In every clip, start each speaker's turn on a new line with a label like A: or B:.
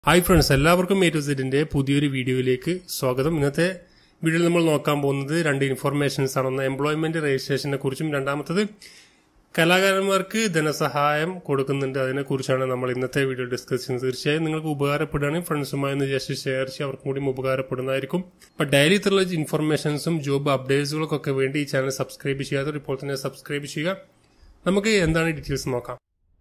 A: hi friends എല്ലാവർക്കും A to സെറ്റിന്റെ പുതിയൊരു വീഡിയോയിലേക്ക് സ്വാഗതം ഇന്നത്തെ വീഡിയോയിൽ നമ്മൾ നോക്കാൻ പോകുന്നത് രണ്ട് ഇൻഫർമേഷൻസ് ആണ് ഒന്ന് എംപ്ലോയ്മെന്റ് രജിസ്ട്രേഷനെ കുറിച്ചും രണ്ടാമത്തത് കലാകാരന്മാർക്ക് ധനസഹായം കൊടുക്കുന്നുണ്ട് അതിനെ കുറിച്ചാണ് നമ്മൾ ഇന്നത്തെ വീഡിയോ ഡിസ്കസ് ചെയ്യുന്നത് തീർച്ചയായും നിങ്ങൾക്ക് ഉപകാരപ്പെടുകയാണെങ്കിൽ ഫ്രണ്ട്സുമായി ഒന്ന് ജസ്റ്റ് ഷെയർ ചെയ്യുക അവർക്കും കൂടി ഉപകാരപ്പെടുന്നതായിരിക്കും അപ്പൊ ഡെയിലി ഇത്തരമുള്ള ഇൻഫർമേഷൻസും ജോബ് അപ്ഡേറ്റ്സുകൾക്കൊക്കെ വേണ്ടി ഈ ചാനൽ സബ്സ്ക്രൈബ് ചെയ്യാത്തവർ ഇപ്പോൾ തന്നെ സബ്സ്ക്രൈബ് ചെയ്യുക നമുക്ക് എന്താണ് ഡീറ്റെയിൽസ് നോക്കാം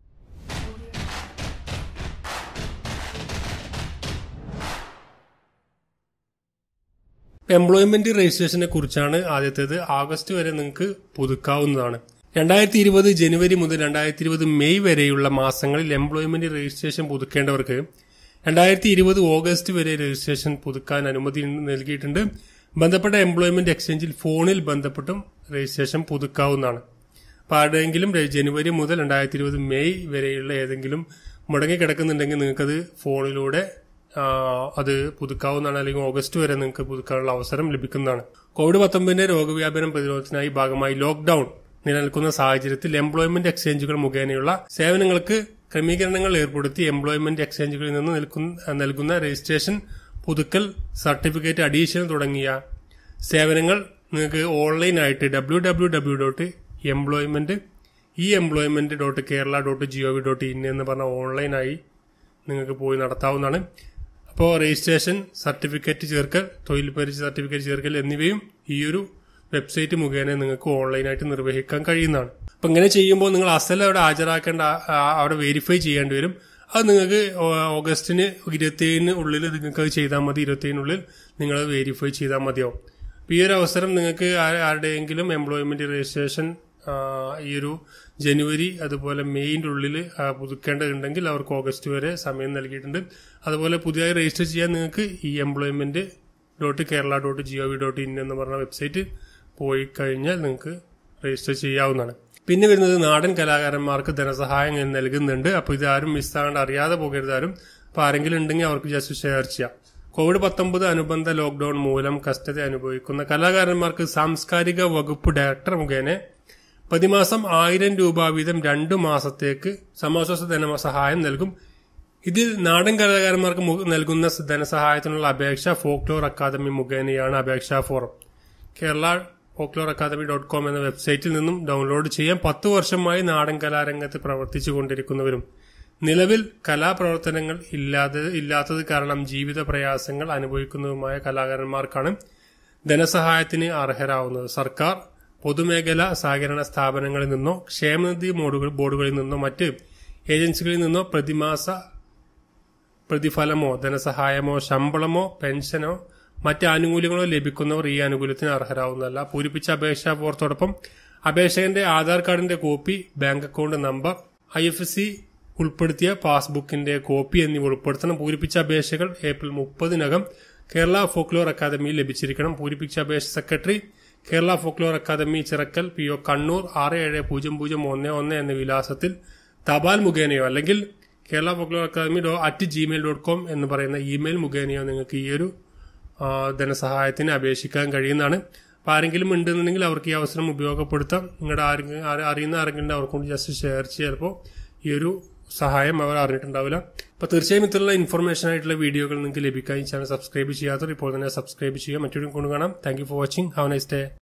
A: എംപ്ലോയ്മെന്റ് രജിസ്ട്രേഷനെ കുറിച്ചാണ് ആദ്യത്തേത് ആഗസ്റ്റ് വരെ നിങ്ങൾക്ക് പുതുക്കാവുന്നതാണ് രണ്ടായിരത്തി ഇരുപത് ജനുവരി മുതൽ രണ്ടായിരത്തി ഇരുപത് മെയ് വരെയുള്ള മാസങ്ങളിൽ എംപ്ലോയ്മെന്റ് രജിസ്ട്രേഷൻ പുതുക്കേണ്ടവർക്ക് രണ്ടായിരത്തി ഇരുപത് ഓഗസ്റ്റ് വരെ രജിസ്ട്രേഷൻ പുതുക്കാൻ അനുമതി നൽകിയിട്ടുണ്ട് ബന്ധപ്പെട്ട എംപ്ലോയ്മെന്റ് എക്സ്ചേഞ്ചിൽ ഫോണിൽ ബന്ധപ്പെട്ടും രജിസ്ട്രേഷൻ പുതുക്കാവുന്നതാണ് അപ്പോൾ ആരുടെയെങ്കിലും ജനുവരി മുതൽ രണ്ടായിരത്തി ഇരുപത് മെയ് വരെയുള്ള ഏതെങ്കിലും മുടങ്ങി കിടക്കുന്നുണ്ടെങ്കിൽ നിങ്ങൾക്കത് ഫോണിലൂടെ അത് പുതുക്കാവുന്നതാണ് അല്ലെങ്കിൽ ഓഗസ്റ്റ് വരെ നിങ്ങൾക്ക് പുതുക്കാനുള്ള അവസരം ലഭിക്കുന്നതാണ് കോവിഡ് പത്തൊമ്പതിന്റെ രോഗവ്യാപനം പ്രതിരോധത്തിനായി ഭാഗമായി ലോക്ഡൌൺ നിലനിൽക്കുന്ന സാഹചര്യത്തിൽ എംപ്ലോയ്മെന്റ് എക്സ്ചേഞ്ചുകൾ മുഖേനയുള്ള സേവനങ്ങൾക്ക് ക്രമീകരണങ്ങൾ ഏർപ്പെടുത്തി എംപ്ലോയ്മെന്റ് എക്സ്ചേഞ്ചുകളിൽ നിന്ന് നൽകുന്ന രജിസ്ട്രേഷൻ പുതുക്കൽ സർട്ടിഫിക്കറ്റ് അഡീഷൻ തുടങ്ങിയ സേവനങ്ങൾ നിങ്ങൾക്ക് ഓൺലൈനായിട്ട് W W W dot employment E employment dot Kerala dot GOV dot in എന്ന് പറഞ്ഞ ഓൺലൈനായി നിങ്ങൾക്ക് പോയി നടത്താവുന്നതാണ് അപ്പോൾ രജിസ്ട്രേഷൻ സർട്ടിഫിക്കറ്റ് ചേർക്കൽ തൊഴിൽ പരിചയ സർട്ടിഫിക്കറ്റ് ചേർക്കൽ എന്നിവയും ഈ ഒരു വെബ്സൈറ്റ് മുഖേന നിങ്ങൾക്ക് ഓൺലൈനായിട്ട് നിർവഹിക്കാൻ കഴിയുന്നതാണ് അപ്പം ഇങ്ങനെ ചെയ്യുമ്പോൾ നിങ്ങൾ അസൽ അവിടെ ഹാജരാക്കേണ്ട അവിടെ വെരിഫൈ ചെയ്യേണ്ടി വരും അത് നിങ്ങൾക്ക് ഓഗസ്റ്റിന് ഇരുപത്തിയേഴിന് ഉള്ളിൽ നിങ്ങൾക്ക് അത് ചെയ്താൽ മതി ഇരുപത്തിയേഴിനുള്ളിൽ നിങ്ങൾ അത് വെരിഫൈ ചെയ്താൽ മതിയാവും അപ്പോൾ ഈ ഒരു അവസരം നിങ്ങൾക്ക് ആരുടെയെങ്കിലും എംപ്ലോയ്മെന്റ് രജിസ്ട്രേഷൻ ഈ ഒരു ജനുവരി അതുപോലെ മെയ്ൻ്റെ ഉള്ളിൽ പുതുക്കേണ്ടതുണ്ടെങ്കിൽ അവർക്ക് ഓഗസ്റ്റ് വരെ സമയം നൽകിയിട്ടുണ്ട് അതുപോലെ പുതിയതായി രജിസ്റ്റർ ചെയ്യാൻ നിങ്ങൾക്ക് ഈ employment dot Kerala dot G O V in എന്ന് പറഞ്ഞ വെബ്സൈറ്റ് പോയി കഴിഞ്ഞാൽ നിങ്ങൾക്ക് രജിസ്റ്റർ ചെയ്യാവുന്നതാണ് പിന്നെ വരുന്നത് നാടൻ കലാകാരന്മാർക്ക് ധനസഹായം നൽകുന്നുണ്ട് അപ്പോൾ ഇത് ആരും മിസ്സാകാണ്ട് അറിയാതെ പോകരുത് ആരും അപ്പോൾ ആരെങ്കിലും ഉണ്ടെങ്കിൽ അവർക്ക് ജസ്റ്റ് ഷെയർ ചെയ്യാം കോവിഡ് പത്തൊമ്പത് അനുബന്ധ ലോക്ഡൌൺ മൂലം കഷ്ടത അനുഭവിക്കുന്ന കലാകാരന്മാർക്ക് സാംസ്കാരിക വകുപ്പ് ഡയറക്ടർ മുഖേന പ്രതിമാസം ആയിരം രൂപ വീതം രണ്ടു മാസത്തേക്ക് സമാശ്വാസ ധനസഹായം നൽകും ഇതിൽ നാടൻ കലാകാരന്മാർക്ക് നൽകുന്ന ധനസഹായത്തിനുള്ള അപേക്ഷ ഫോക്ലോർ അക്കാദമി മുഖേനയാണ് അപേക്ഷാ form Kerala folklore academy dot com എന്ന വെബ്സൈറ്റിൽ നിന്നും ഡൗൺലോഡ് ചെയ്യാൻ പത്തു വർഷമായി നാടൻ കലാരംഗത്ത് പ്രവർത്തിച്ചു കൊണ്ടിരിക്കുന്നവരും നിലവിൽ കലാപ്രവർത്തനങ്ങൾ ഇല്ലാതെ ഇല്ലാത്തത് കാരണം ജീവിത പ്രയാസങ്ങൾ അനുഭവിക്കുന്നതുമായ കലാകാരന്മാർക്കാണ് ധനസഹായത്തിന് അർഹരാവുന്നത് സർക്കാർ പൊതുമേഖലാ സഹകരണ സ്ഥാപനങ്ങളിൽ നിന്നോ ക്ഷേമനിധി ബോർഡുകളിൽ നിന്നോ മറ്റ് ഏജൻസികളിൽ നിന്നോ പ്രതിമാസ പ്രതിഫലമോ ധനസഹായമോ ശമ്പളമോ പെൻഷനോ മറ്റ് ആനുകൂല്യങ്ങളോ ലഭിക്കുന്നവർ ഈ ആനുകൂല്യത്തിന് അർഹരാവുന്നതല്ല പൂരിപ്പിച്ച അപേക്ഷാ ഫോറത്തോടൊപ്പം അപേക്ഷകന്റെ ആധാർ കാർഡിന്റെ copy bank account number I F S C ഉൾപ്പെടുത്തിയ പാസ്ബുക്കിന്റെ കോപ്പി എന്നിവ ഉൾപ്പെടുത്തണം പൂരിപ്പിച്ച അപേക്ഷകൾ ഏപ്രിൽ മുപ്പതിനകം കേരള ഫോക്ലോർ അക്കാദമിയിൽ ലഭിച്ചിരിക്കണം പൂരിപ്പിച്ച അപേക്ഷ secretary Kerala folklore academy Chirakkal P O Kannur ആറ് ഏഴ് പൂജ്യം പൂജ്യം ഒന്ന് ഒന്ന് എന്ന വിലാസത്തിൽ തപാൽ മുഖേനയോ അല്ലെങ്കിൽ കേരള ഫോക്ലോർ അക്കാദമി ഡോ അറ്റ് ജിമെയിൽ ഡോട്ട് കോം എന്ന് പറയുന്ന ഇമെയിൽ മുഖേനയോ നിങ്ങൾക്ക് ഈ ഒരു ധനസഹായത്തിന് അപേക്ഷിക്കാൻ കഴിയുന്നതാണ് അപ്പോൾ ആരെങ്കിലും ഉണ്ടെന്നുണ്ടെങ്കിൽ അവർക്ക് ഈ അവസരം ഉപയോഗപ്പെടുത്താം നിങ്ങളുടെ ആരെങ്കിലും അറിയുന്ന ആരെങ്കിലും അവർക്കൊണ്ട് ജസ്റ്റ് ഷെയർ ചിലപ്പോൾ ഈ ഒരു സഹായം അവർ അറിഞ്ഞിട്ടുണ്ടാവില്ല അപ്പോൾ തീർച്ചയായും ഇത്തരമുള്ള ഇൻഫർമേഷൻ ആയിട്ടുള്ള വീഡിയോകൾ നിങ്ങൾക്ക് ലഭിക്കാൻ ഈ ചാനൽ സബ്സ്ക്രൈബ് ചെയ്യാത്തവർ ഇപ്പോൾ തന്നെ സബ്സ്ക്രൈബ് ചെയ്യുക മറ്റൊരു കൊണ്ട് കാണാം thank you for watching have nice day